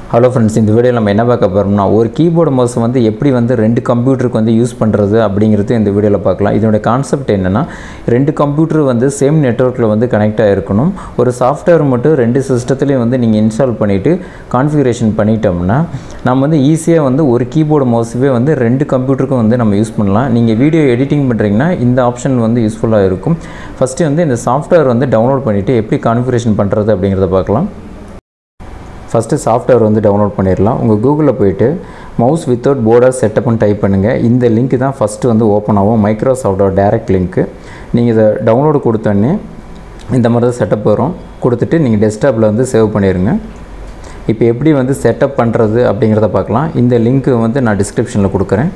hello friends இந்த வீடியோவில் நம்ம என்ன பார்க்க போகிறோம்னா ஒரு கீபோர்டு மவுஸ் வந்து எப்படி வந்து ரெண்டு கம்ப்யூட்டருக்கு வந்து யூஸ் பண்ணுறது அப்படிங்கிறது இந்த வீடியோவில் பார்க்கலாம் இதனுடைய கான்செப்ட் என்னென்னா ரெண்டு கம்ப்யூட்டர் வந்து சேம் நெட்ஒர்க்கில் வந்து கனெக்ட் ஆகிருக்கணும் ஒரு சாஃப்ட்வேர் மட்டும் ரெண்டு சிஸ்டத்துலேயும் வந்து நீங்கள் இன்ஸ்டால் பண்ணிவிட்டு கான்ஃபிகரேஷன் பண்ணிட்டோம்னா நம்ம வந்து ஈஸியாக வந்து ஒரு கீபோர்டு மவுஸுவே வந்து ரெண்டு கம்ப்யூட்டருக்கும் வந்து நம்ம யூஸ் பண்ணலாம் நீங்கள் வீடியோ எடிட்டிங் பண்ணுறீங்கன்னா இந்த ஆப்ஷன் வந்து யூஸ்ஃபுல்லாக இருக்கும் ஃபஸ்ட்டு வந்து இந்த சாஃப்ட்வேர் வந்து டவுன்லோட் பண்ணிவிட்டு எப்படி கான்ஃபிகரேஷன் பண்ணுறது அப்படிங்கிறத பார்க்கலாம் ஃபஸ்ட்டு சாஃப்ட்வேர் வந்து டவுன்லோட் பண்ணிடலாம் உங்கள் கூகுளில் போயிட்டு மவுஸ் வித்தவுட் போர்டர் செட்டப்னு டைப் பண்ணுங்கள் இந்த லிங்க் தான் ஃபஸ்ட்டு வந்து ஓப்பன் ஆகும் மைக்ரோசாஃப்டோட டேரக்ட் லிங்க்கு நீங்கள் இதை டவுன்லோடு கொடுத்தோன்னே இந்த மாதிரி தான் செட்டப் வரும் கொடுத்துட்டு நீங்கள் டெஸ்க்டாப்பில் வந்து சேவ் பண்ணிடுங்க இப்போ எப்படி வந்து செட்டப் பண்ணுறது அப்படிங்கிறத பார்க்கலாம் இந்த லிங்க்கு வந்து நான் டிஸ்கிரிப்ஷனில் கொடுக்குறேன்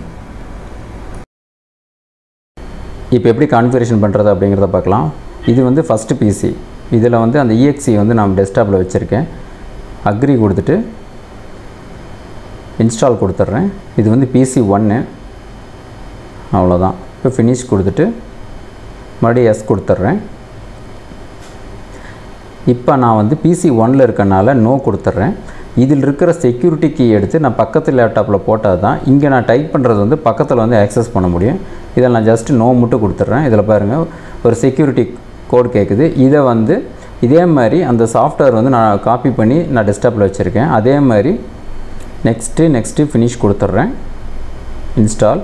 இப்போ எப்படி கான்ஃபிகரேஷன் பண்ணுறது அப்படிங்கிறத பார்க்கலாம் இது வந்து ஃபஸ்ட்டு பிசி இதில் வந்து அந்த இஎக்ஸி வந்து நான் டெஸ்க்டாப்பில் வச்சுருக்கேன் அக்ரி கொடுத்துட்டு இன்ஸ்டால் கொடுத்துட்றேன் இது வந்து பிசி ஒன்று அவ்வளோதான் இப்போ ஃபினிஷ் கொடுத்துட்டு மறுபடியும் எஸ் கொடுத்துட்றேன் இப்போ நான் வந்து பிசி ஒனில் இருக்கனால நோ கொடுத்துட்றேன் இதில் இருக்கிற செக்யூரிட்டி கீ எடுத்து நான் பக்கத்து லேப்டாப்பில் போட்டால் தான் இங்கே நான் டைப் பண்ணுறது வந்து பக்கத்தில் வந்து ஆக்சஸ் பண்ண முடியும் இதில் நான் ஜஸ்ட்டு நோ மட்டும் கொடுத்துட்றேன் இதில் பாருங்கள் ஒரு செக்யூரிட்டி கோட் கேட்குது இதை வந்து இதே மாதிரி அந்த சாஃப்ட்வேர் வந்து நான் காப்பி பண்ணி நான் டெஸ்க்டாப்பில் வச்சுருக்கேன் அதே மாதிரி நெக்ஸ்ட்டு நெக்ஸ்ட்டு ஃபினிஷ் கொடுத்துட்றேன் இன்ஸ்டால்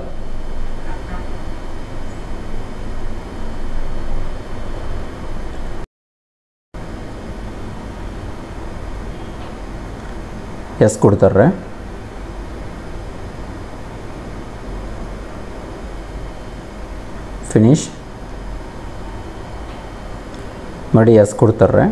எஸ் கொடுத்துட்றேன் ஃபினிஷ் மறுபடியும் எஸ் கொடுத்துட்றேன்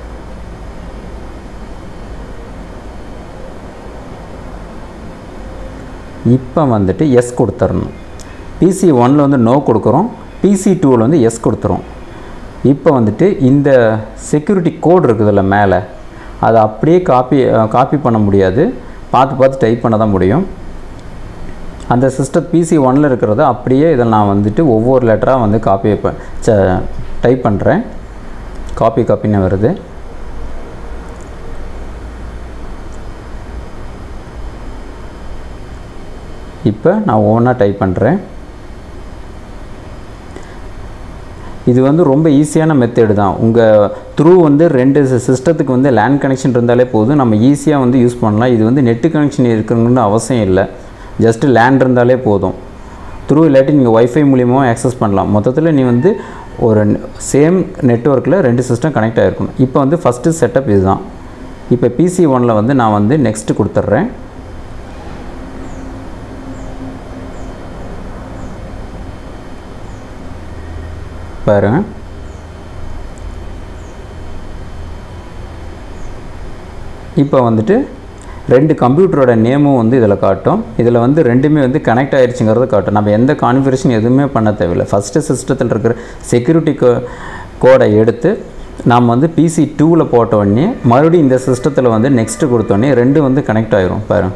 இப்போ வந்துட்டு எஸ் கொடுத்துடணும் பிசி ஒனில் வந்து நோ கொடுக்குறோம் பிசி டூவில் வந்து எஸ் கொடுத்துரும் இப்போ வந்துட்டு இந்த செக்யூரிட்டி கோட் இருக்குதுல்ல மேலே அதை அப்படியே காப்பி காப்பி பண்ண முடியாது பார்த்து பார்த்து டைப் பண்ண தான் முடியும் அந்த சிஸ்டம் பிசி ஒனில் இருக்கிறத அப்படியே இதில் நான் வந்துட்டு ஒவ்வொரு லெட்டராக வந்து காப்பி டைப் பண்ணுறேன் காப்பி காப்பின்னு வருது இப்போ நான் ஒவ்வொன்றா டைப் பண்ணுறேன் இது வந்து ரொம்ப ஈஸியான மெத்தேடு தான் உங்கள் த்ரூ வந்து ரெண்டு சிஸ்டத்துக்கு வந்து லேண்ட் கனெக்ஷன் இருந்தாலே போதும் நம்ம ஈஸியாக வந்து யூஸ் பண்ணலாம் இது வந்து நெட்டு கனெக்ஷன் இருக்கணும்னு அவசியம் இல்லை ஜஸ்ட்டு லேண்ட் இருந்தாலே போதும் த்ரூ இல்லாட்டி நீங்கள் ஒய்ஃபை மூலியமாக ஆக்சஸ் பண்ணலாம் மொத்தத்தில் நீ வந்து ஒரு சேம் நெட்ஒர்க்கில் ரெண்டு சிஸ்டம் கனெக்ட் ஆகிருக்கணும் இப்போ வந்து ஃபஸ்ட்டு செட்டப் இதுதான் இப்போ பிசி ஒனில் வந்து நான் வந்து நெக்ஸ்ட்டு கொடுத்துட்றேன் பாருங்க இப்போ வந்துட்டு ரெண்டு கம்ப்யூட்டரோட நேமும் வந்து இதில் காட்டும் இதில் வந்து ரெண்டுமே வந்து கனெக்ட் ஆகிடுச்சுங்கிறத காட்டும் நம்ம எந்த கான்ஃபிகரேஷன் எதுவுமே பண்ண தேவையில்லை ஃபஸ்ட்டு சிஸ்டத்தில் இருக்கிற செக்யூரிட்டி கோ கோடை எடுத்து நாம் வந்து பிசி டூவில் போட்ட உடனே மறுபடியும் இந்த சிஸ்டத்தில் வந்து நெக்ஸ்ட்டு கொடுத்தோடனே ரெண்டும் வந்து கனெக்ட் ஆகிரும் பாருங்க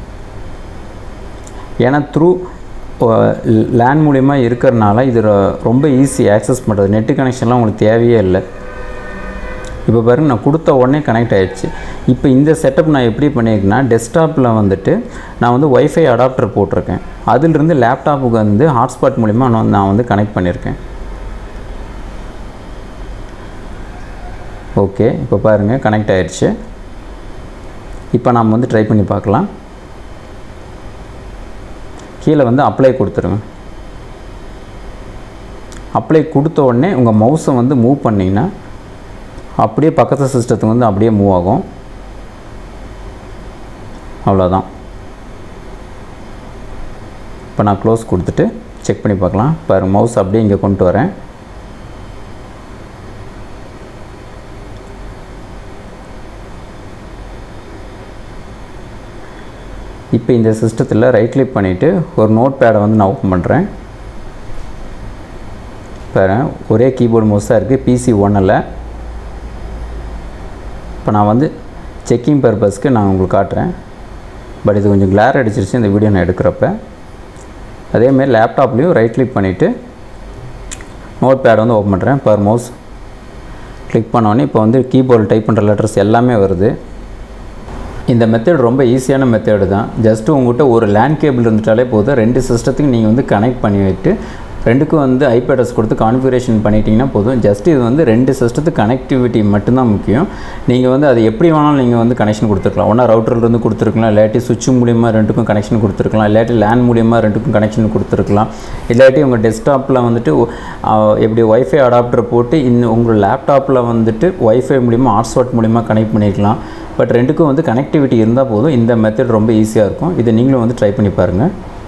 ஏன்னா த்ரூ லேண்ட் மூலிமா இருக்கிறனால இது ரொம்ப ஈஸி ஆக்சஸ் பண்ணுறது நெட்டு கனெக்ஷன்லாம் உங்களுக்கு தேவையே இல்லை இப்போ பாருங்க நான் கொடுத்த உடனே கனெக்ட் ஆகிடுச்சு இப்போ இந்த செட்டப் நான் எப்படி பண்ணியிருக்கேன்னா டெஸ்க்டாப்பில் வந்துட்டு நான் வந்து ஒய்ஃபை அடாப்டர் போட்டிருக்கேன் அதிலிருந்து லேப்டாப்புக்கு வந்து ஹாட்ஸ்பாட் மூலிமா நான் நான் வந்து கனெக்ட் பண்ணியிருக்கேன் ஓகே இப்போ பாருங்கள் கனெக்ட் ஆகிடுச்சு இப்போ நாம் வந்து ட்ரை பண்ணி பார்க்கலாம் கீழே வந்து அப்ளை கொடுத்துருங்க அப்ளை கொடுத்த உடனே உங்கள் மவுஸை வந்து மூவ் பண்ணிங்கன்னா அப்படியே பக்கத்து சிஸ்டத்துக்கு வந்து அப்படியே மூவ் ஆகும் அவ்வளோதான் இப்போ நான் க்ளோஸ் கொடுத்துட்டு செக் பண்ணி பார்க்கலாம் பாரு மவுஸ் அப்படியே இங்கே கொண்டு வரேன் இப்போ இந்த சிஸ்டத்தில் ரைட் கிளிக் பண்ணிவிட்டு ஒரு நோட் பேடை வந்து நான் ஓப்பன் பண்ணுறேன் பாரு ஒரே கீபோர்டு மவுஸாக இருக்குது பிசி ஒன்னில் இப்போ நான் வந்து செக்கிங் பர்பஸ்க்கு நான் உங்களுக்கு காட்டுறேன் பட் இது கொஞ்சம் கிளார் அடிச்சிருச்சு இந்த வீடியோ நான் எடுக்கிறப்ப அதேமாரி லேப்டாப்லேயும் ரைட் கிளிக் பண்ணிவிட்டு நோட் பேட் வந்து ஓப்பன் பண்ணுறேன் பர் மவுஸ் கிளிக் பண்ணோன்னே இப்போ வந்து கீபோர்டில் டைப் பண்ணுற லெட்டர்ஸ் எல்லாமே வருது இந்த மெத்தட் ரொம்ப ஈஸியான மெத்தடு தான் ஜஸ்ட்டு உங்கள்கிட்ட ஒரு லேண்ட் கேபிள் இருந்துட்டாலே போதும் ரெண்டு சிஸ்டத்துக்கு நீங்கள் வந்து கனெக்ட் பண்ணி விட்டு ரெண்டுக்கும் வந்து ஐபி அட்ரஸ் கொடுத்து கான்ஃபிகரேஷன் பண்ணிட்டீங்கன்னா போதும் ஜஸ்ட் இது வந்து ரெண்டு சிஸ்டத்துக்கு கனெக்டிவிட்டி மட்டும்தான் முக்கியம் நீங்கள் வந்து அது எப்படி வேணாலும் நீங்கள் வந்து கனெக்ஷன் கொடுத்துருக்கலாம் ஒன்றா ரவுட்டர்லேருந்து கொடுத்துருக்கலாம் இல்லாட்டி சுவிட்ச் மூலியமாக ரெண்டுக்கும் கனெக்ஷன் கொடுத்துருக்கலாம் இல்லாட்டி லேண்ட் மூலியமாக ரெண்டுக்கும் கனெக்ஷன் கொடுத்துருக்கலாம் இல்லாட்டி உங்கள் டெஸ்க்டாப்பில் வந்துட்டு ஒ- ஆ, எப்படி ஒய்ஃபை அடாப்டர் போட்டு இன்னும் உங்கள் லேப்டாப்பில் வந்துட்டு ஒய்ஃபை மூலிமா ஹாட்ஸ்பாட் மூலிமா கனெக்ட் பண்ணிக்கலாம் பட் ரெண்டுக்கும் வந்து கனெக்டிவிட்டி இருந்தால் போதும் இந்த மெத்தட் ரொம்ப ஈஸியாக இருக்கும் இதை நீங்களும் வந்து ட்ரை பண்ணி பாருங்கள்